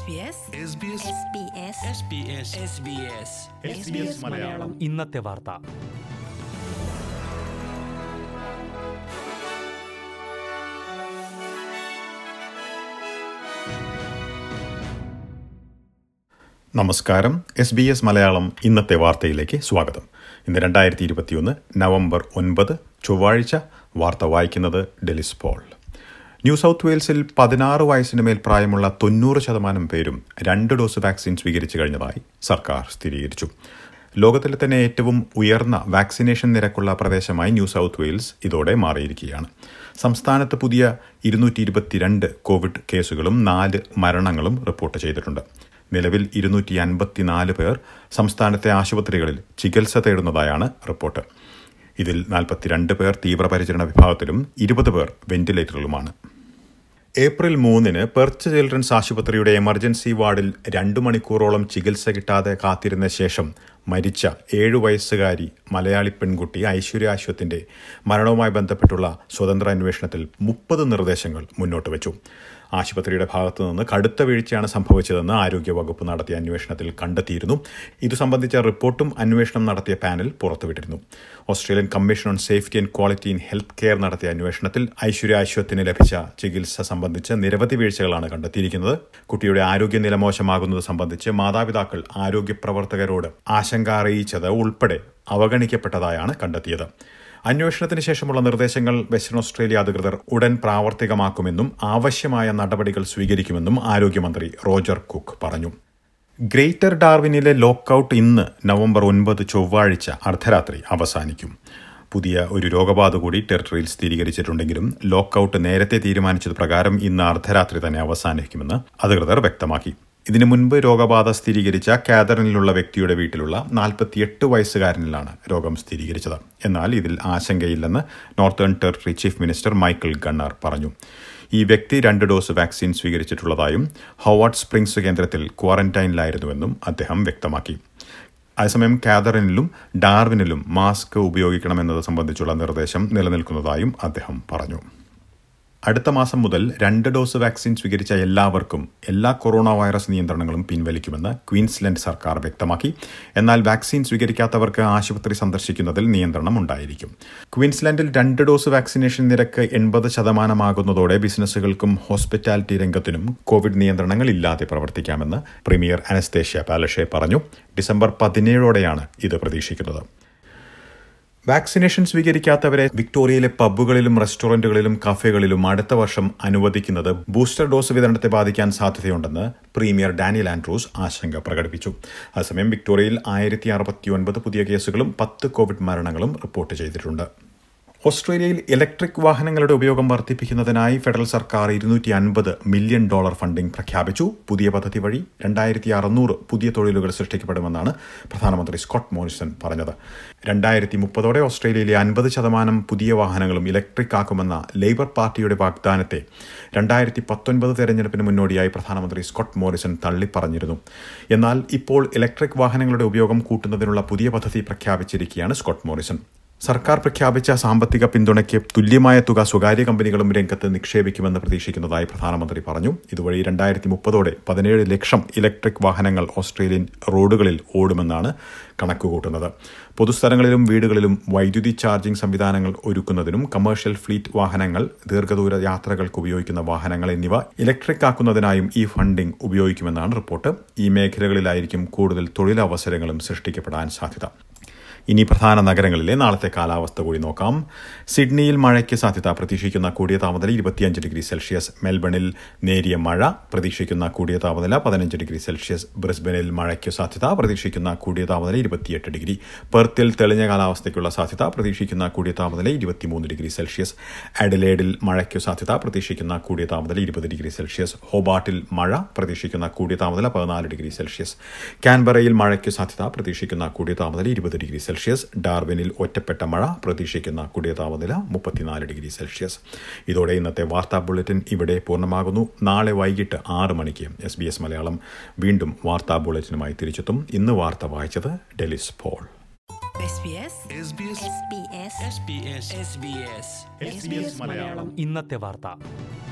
മലയാളം ഇന്നത്തെ വാർത്ത നമസ്കാരം എസ് ബി എസ് മലയാളം ഇന്നത്തെ വാർത്തയിലേക്ക് സ്വാഗതം ഇന്ന് രണ്ടായിരത്തി ഇരുപത്തിയൊന്ന് നവംബർ ഒൻപത് ചൊവ്വാഴ്ച വാർത്ത വായിക്കുന്നത് ഡെലിസ് പോൾ ന്യൂ സൗത്ത് വെയിൽസിൽ പതിനാറ് വയസ്സിന് മേൽ പ്രായമുള്ള തൊണ്ണൂറ് ശതമാനം പേരും രണ്ട് ഡോസ് വാക്സിൻ സ്വീകരിച്ചു കഴിഞ്ഞതായി സർക്കാർ സ്ഥിരീകരിച്ചു ലോകത്തിലെ തന്നെ ഏറ്റവും ഉയർന്ന വാക്സിനേഷൻ നിരക്കുള്ള പ്രദേശമായി ന്യൂ സൗത്ത് വെയിൽസ് ഇതോടെ മാറിയിരിക്കുകയാണ് സംസ്ഥാനത്ത് പുതിയ ഇരുന്നൂറ്റി ഇരുപത്തിരണ്ട് കോവിഡ് കേസുകളും നാല് മരണങ്ങളും റിപ്പോർട്ട് ചെയ്തിട്ടുണ്ട് നിലവിൽ ഇരുന്നൂറ്റി അൻപത്തിനാല് പേർ സംസ്ഥാനത്തെ ആശുപത്രികളിൽ ചികിത്സ തേടുന്നതായാണ് റിപ്പോർട്ട് ഇതിൽ നാൽപ്പത്തിരണ്ട് പേർ തീവ്രപരിചരണ വിഭാഗത്തിലും ഇരുപത് പേർ വെന്റിലേറ്ററിലുമാണ് ഏപ്രിൽ മൂന്നിന് പെർച്ച് ചിൽഡ്രൻസ് ആശുപത്രിയുടെ എമർജൻസി വാർഡിൽ രണ്ടു മണിക്കൂറോളം ചികിത്സ കിട്ടാതെ കാത്തിരുന്ന ശേഷം മരിച്ച ഏഴു വയസ്സുകാരി മലയാളി പെൺകുട്ടി ഐശ്വര്യ അശ്വത്തിന്റെ മരണവുമായി ബന്ധപ്പെട്ടുള്ള സ്വതന്ത്ര അന്വേഷണത്തിൽ മുപ്പത് നിർദ്ദേശങ്ങൾ മുന്നോട്ട് വെച്ചു ആശുപത്രിയുടെ ഭാഗത്തു നിന്ന് കടുത്ത വീഴ്ചയാണ് സംഭവിച്ചതെന്ന് ആരോഗ്യവകുപ്പ് നടത്തിയ അന്വേഷണത്തിൽ കണ്ടെത്തിയിരുന്നു ഇതു സംബന്ധിച്ച റിപ്പോർട്ടും അന്വേഷണം നടത്തിയ പാനൽ പുറത്തുവിട്ടിരുന്നു Australian commission on safety and quality in health care നടത്തിയ അന്വേഷണത്തിൽ ഐശ്വര്യ അശ്വത്തിന് ലഭിച്ച ചികിത്സ സംബന്ധിച്ച് നിരവധി വീഴ്ചകളാണ് കണ്ടെത്തിയിരിക്കുന്നത് കുട്ടിയുടെ ആരോഗ്യനില മോശമാകുന്നത് സംബന്ധിച്ച് മാതാപിതാക്കൾ ആരോഗ്യ പ്രവർത്തകരോട് ആശങ്ക അറിയിച്ചത് ഉൾപ്പെടെ അവഗണിക്കപ്പെട്ടതായാണ് കണ്ടെത്തിയത് അന്വേഷണത്തിന് ശേഷമുള്ള നിർദ്ദേശങ്ങൾ വെസ്റ്റേൺ ഓസ്ട്രേലിയ അധികൃതർ ഉടൻ പ്രാവർത്തികമാക്കുമെന്നും ആവശ്യമായ നടപടികൾ സ്വീകരിക്കുമെന്നും ആരോഗ്യമന്ത്രി റോജർ കുക്ക് പറഞ്ഞു ഗ്രേറ്റർ ഡാർവിനിലെ ലോക്കൌട്ട് ഇന്ന് നവംബർ ഒൻപത് ചൊവ്വാഴ്ച അർദ്ധരാത്രി അവസാനിക്കും പുതിയ ഒരു രോഗബാധ കൂടി ടെറിട്ടറിയിൽ സ്ഥിരീകരിച്ചിട്ടുണ്ടെങ്കിലും ലോക്കൌട്ട് നേരത്തെ തീരുമാനിച്ചത് പ്രകാരം ഇന്ന് അർദ്ധരാത്രി തന്നെ അവസാനിക്കുമെന്ന് അധികൃതർ വ്യക്തമാക്കി ഇതിനു മുൻപ് രോഗബാധ സ്ഥിരീകരിച്ച കാതറിനിലുള്ള വ്യക്തിയുടെ വീട്ടിലുള്ള നാൽപ്പത്തിയെട്ട് വയസ്സുകാരനിലാണ് രോഗം സ്ഥിരീകരിച്ചത് എന്നാൽ ഇതിൽ ആശങ്കയില്ലെന്ന് Northern Territory chief minister Michael Gunner പറഞ്ഞു ഈ വ്യക്തി രണ്ട് ഡോസ് വാക്സിൻ സ്വീകരിച്ചിട്ടുള്ളതായും ഹോവാർഡ് സ്പ്രിംഗ്സ് കേന്ദ്രത്തിൽ ക്വാറന്റൈനിലായിരുന്നുവെന്നും അദ്ദേഹം വ്യക്തമാക്കി അതേസമയം കാതറിനിലും ഡാർവിനിലും മാസ്ക് ഉപയോഗിക്കണമെന്നത് സംബന്ധിച്ചുള്ള നിർദ്ദേശം നിലനിൽക്കുന്നതായും അദ്ദേഹം പറഞ്ഞു അടുത്ത മാസം മുതൽ രണ്ട് ഡോസ് വാക്സിൻ സ്വീകരിച്ച എല്ലാവർക്കും എല്ലാ കൊറോണ വൈറസ് നിയന്ത്രണങ്ങളും പിൻവലിക്കുമെന്ന് ക്വീൻസ്ലൻഡ് സർക്കാർ വ്യക്തമാക്കി എന്നാൽ വാക്സിൻ സ്വീകരിക്കാത്തവർക്ക് ആശുപത്രി സന്ദർശിക്കുന്നതിൽ നിയന്ത്രണം ഉണ്ടായിരിക്കും ക്വീൻസ്ലാൻഡിൽ രണ്ട് ഡോസ് വാക്സിനേഷൻ നിരക്ക് എൺപത് ശതമാനമാകുന്നതോടെ ബിസിനസ്സുകൾക്കും ഹോസ്പിറ്റാലിറ്റി രംഗത്തിനും കോവിഡ് നിയന്ത്രണങ്ങൾ ഇല്ലാതെ പ്രവർത്തിക്കാമെന്ന് പ്രീമിയർ അനസ്തേഷ്യ പാലഷെ പറഞ്ഞു ഡിസംബർ പതിനേഴോടെയാണ് ഇത് പ്രതീക്ഷിക്കുന്നത് വാക്സിനേഷൻ സ്വീകരിക്കാത്തവരെ വിക്ടോറിയയിലെ പബ്ബുകളിലും റെസ്റ്റോറന്റുകളിലും കഫേകളിലും അടുത്ത വർഷം അനുവദിക്കുന്നത് ബൂസ്റ്റർ ഡോസ് വിതരണത്തെ ബാധിക്കാൻ സാധ്യതയുണ്ടെന്ന് പ്രീമിയർ ഡാനിയൽ ആൻഡ്രൂസ് ആശങ്ക പ്രകടിപ്പിച്ചു അതേസമയം വിക്ടോറിയയിൽ ആയിരത്തി അറുപത്തിയൊൻപത് പുതിയ കേസുകളും പത്ത് കോവിഡ് മരണങ്ങളും റിപ്പോർട്ട് ചെയ്തിട്ടുണ്ട് ഓസ്ട്രേലിയയിൽ ഇലക്ട്രിക് വാഹനങ്ങളുടെ ഉപയോഗം വർദ്ധിപ്പിക്കുന്നതിനായി ഫെഡറൽ സർക്കാർ ഇരുന്നൂറ്റി അൻപത് മില്യൺ ഡോളർ ഫണ്ടിംഗ് പ്രഖ്യാപിച്ചു പുതിയ പദ്ധതി വഴി രണ്ടായിരത്തി അറുന്നൂറ് പുതിയ തൊഴിലുകൾ സൃഷ്ടിക്കപ്പെടുമെന്നാണ് പ്രധാനമന്ത്രി സ്കോട്ട് മോറിസൺ പറഞ്ഞത് രണ്ടായിരത്തി മുപ്പതോടെ ഓസ്ട്രേലിയയിലെ അൻപത് ശതമാനം പുതിയ വാഹനങ്ങളും ഇലക്ട്രിക് ആക്കുമെന്ന ലേബർ പാർട്ടിയുടെ വാഗ്ദാനത്തെ രണ്ടായിരത്തി പത്തൊൻപത് തെരഞ്ഞെടുപ്പിന് മുന്നോടിയായി പ്രധാനമന്ത്രി സ്കോട്ട് മോറിസൺ തള്ളിപ്പറഞ്ഞിരുന്നു എന്നാൽ ഇപ്പോൾ ഇലക്ട്രിക് വാഹനങ്ങളുടെ ഉപയോഗം കൂട്ടുന്നതിനുള്ള പുതിയ പദ്ധതി പ്രഖ്യാപിച്ചിരിക്കുകയാണ് സ്കോട്ട് മോറിസൺ സർക്കാർ പ്രഖ്യാപിച്ച സാമ്പത്തിക പിന്തുണയ്ക്ക് തുല്യമായ തുക സ്വകാര്യ കമ്പനികളും രംഗത്ത് നിക്ഷേപിക്കുമെന്ന് പ്രതീക്ഷിക്കുന്നതായി പ്രധാനമന്ത്രി പറഞ്ഞു ഇതുവഴി രണ്ടായിരത്തി മുപ്പതോടെ പതിനേഴ് ലക്ഷം ഇലക്ട്രിക് വാഹനങ്ങൾ ഓസ്ട്രേലിയൻ റോഡുകളിൽ ഓടുമെന്നാണ് കണക്കുകൂട്ടുന്നത് പൊതുസ്ഥലങ്ങളിലും വീടുകളിലും വൈദ്യുതി ചാർജിംഗ് സംവിധാനങ്ങൾ ഒരുക്കുന്നതിനും കമേഴ്ഷ്യൽ ഫ്ലീറ്റ് വാഹനങ്ങൾ ദീർഘദൂര യാത്രകൾക്ക് ഉപയോഗിക്കുന്ന വാഹനങ്ങൾ എന്നിവ ഇലക്ട്രിക് ആക്കുന്നതിനായും ഈ ഫണ്ടിംഗ് ഉപയോഗിക്കുമെന്നാണ് റിപ്പോർട്ട് ഈ മേഖലകളിലായിരിക്കും കൂടുതൽ തൊഴിലവസരങ്ങളും സൃഷ്ടിക്കപ്പെടാൻ സാധ്യത ഇനി പ്രധാന നഗരങ്ങളിലെ നാളത്തെ കാലാവസ്ഥ കൂടി നോക്കാം സിഡ്നിയിൽ മഴയ്ക്ക് സാധ്യത പ്രതീക്ഷിക്കുന്ന കൂടിയ താപനില ഇരുപത്തിയഞ്ച് ഡിഗ്രി സെൽഷ്യസ് മെൽബണിൽ നേരിയ മഴ പ്രതീക്ഷിക്കുന്ന കൂടിയ താപനില പതിനഞ്ച് ഡിഗ്രി സെൽഷ്യസ് ബ്രിസ്ബനിൽ മഴയ്ക്ക് സാധ്യത പ്രതീക്ഷിക്കുന്ന കൂടിയ താപനില ഇരുപത്തിയെട്ട് ഡിഗ്രി പെർത്തിൽ തെളിഞ്ഞ കാലാവസ്ഥയ്ക്കുള്ള സാധ്യത പ്രതീക്ഷിക്കുന്ന കൂടിയ താപനില ഇരുപത്തിമൂന്ന് ഡിഗ്രി സെൽഷ്യസ് അഡലേഡിൽ മഴയ്ക്ക് സാധ്യത പ്രതീക്ഷിക്കുന്ന കൂടിയ താപനില ഇരുപത് ഡിഗ്രി സെൽഷ്യസ് ഹോബാട്ടിൽ മഴ പ്രതീക്ഷിക്കുന്ന കൂടിയ താപനില പതിനാല് ഡിഗ്രി സെൽഷ്യസ് കാൻബറയിൽ മഴയ്ക്ക് സാധ്യത പ്രതീക്ഷിക്കുന്ന കൂടിയ താപനില ഇരുപത് ഡിഗ്രി സെൽഷ്യസ് ഡാർവിനിൽ ഒറ്റപ്പെട്ട മഴ പ്രതീക്ഷിക്കുന്ന കൂടിയ താപനില മുപ്പത്തിനാല് ഡിഗ്രി സെൽഷ്യസ് ഇതോടെ ഇന്നത്തെ വാർത്താ ബുള്ളറ്റിൻ ഇവിടെ പൂർണ്ണമാകുന്നു നാളെ വൈകിട്ട് ആറ് മണിക്ക് എസ് ബി എസ് മലയാളം വീണ്ടും വാർത്താ ബുള്ളറ്റിനുമായി തിരിച്ചെത്തും ഇന്ന് വാർത്ത വായിച്ചത് ഡെലിസ് പോൾ ഇന്നത്തെ വാർത്ത